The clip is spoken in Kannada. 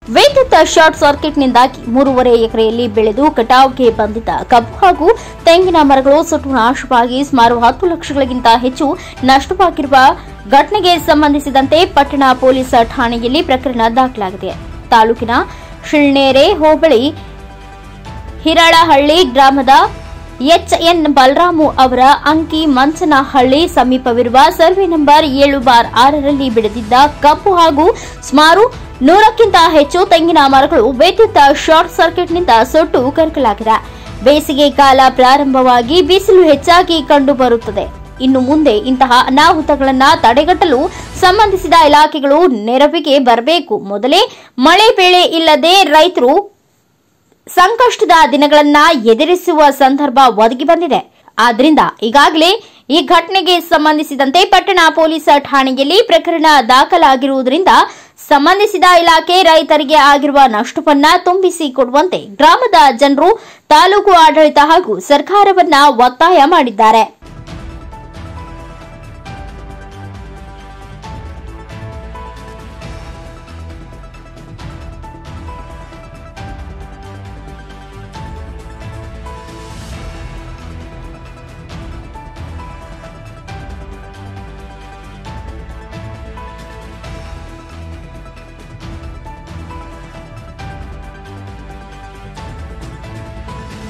ವಿದ್ಯುತ್ ಶಾರ್ಟ್ ಸರ್ಕ್ಯೂಟ್ನಿಂದಾಗಿ ಮೂರುವರೆ ಎಕರೆಯಲ್ಲಿ ಬೆಳೆದು ಕಟಾವ್ಗೆ ಬಂದಿದ್ದ ಕಬ್ಬು ಹಾಗೂ ತೆಂಗಿನ ಮರಗಳು ಸುಟ್ಟು ನಾಶವಾಗಿ ಸುಮಾರು ಹತ್ತು ಲಕ್ಷಗಳಿಗಿಂತ ಹೆಚ್ಚು ನಷ್ಟವಾಗಿರುವ ಘಟನೆಗೆ ಸಂಬಂಧಿಸಿದಂತೆ ಪಟ್ಟಣ ಪೊಲೀಸ್ ಠಾಣೆಯಲ್ಲಿ ಪ್ರಕರಣ ದಾಖಲಾಗಿದೆ ತಾಲೂಕಿನ ಶಿಳ್ನೇರೆ ಹೋಬಳಿ ಹಿರಳಹಳ್ಳಿ ಗ್ರಾಮದ ಎಚ್ಎನ್ ಬಲರಾಮು ಅವರ ಅಂಕಿ ಮಂಚನಹಳ್ಳಿ ಸಮೀಪವಿರುವ ಸರ್ವೆ ನಂಬರ್ ಏಳು ಬಾರ್ ಆರರಲ್ಲಿ ಬೆಳೆದಿದ್ದ ಕಬ್ಬು ಹಾಗೂ ಸುಮಾರು ನೂರಕ್ಕಿಂತ ಹೆಚ್ಚು ತೆಂಗಿನ ಮರಗಳು ವಿದ್ಯುತ್ ಶಾರ್ಟ್ ಸರ್ಕ್ಯೂಟ್ನಿಂದ ಸುಟ್ಟು ಕರಕಲಾಗಿದೆ ಬೇಸಿಗೆ ಕಾಲ ಪ್ರಾರಂಭವಾಗಿ ಬಿಸಿಲು ಹೆಚ್ಚಾಗಿ ಕಂಡುಬರುತ್ತದೆ ಇನ್ನು ಮುಂದೆ ಇಂತಹ ಅನಾಹುತಗಳನ್ನು ತಡೆಗಟ್ಟಲು ಸಂಬಂಧಿಸಿದ ಇಲಾಖೆಗಳು ನೆರವಿಗೆ ಬರಬೇಕು ಮೊದಲೇ ಮಳೆ ಬೆಳೆ ಇಲ್ಲದೆ ರೈತರು ಸಂಕಷ್ಟದ ದಿನಗಳನ್ನ ಎದುರಿಸುವ ಸಂದರ್ಭ ಒದಗಿ ಬಂದಿದೆ ಆದ್ರಿಂದ ಈಗಾಗಲೇ ಈ ಘಟನೆಗೆ ಸಂಬಂಧಿಸಿದಂತೆ ಪಟ್ಟಣ ಪೊಲೀಸ್ ಠಾಣೆಯಲ್ಲಿ ಪ್ರಕರಣ ದಾಖಲಾಗಿರುವುದರಿಂದ ಸಂಬಂಧಿಸಿದ ಇಲಾಖೆ ರೈತರಿಗೆ ಆಗಿರುವ ನಷ್ಟವನ್ನ ತುಂಬಿಸಿ ಕೊಡುವಂತೆ ಗ್ರಾಮದ ಜನರು ತಾಲೂಕು ಆಡಳಿತ ಹಾಗೂ ಸರ್ಕಾರವನ್ನ ಒತ್ತಾಯ ಮಾಡಿದ್ದಾರೆ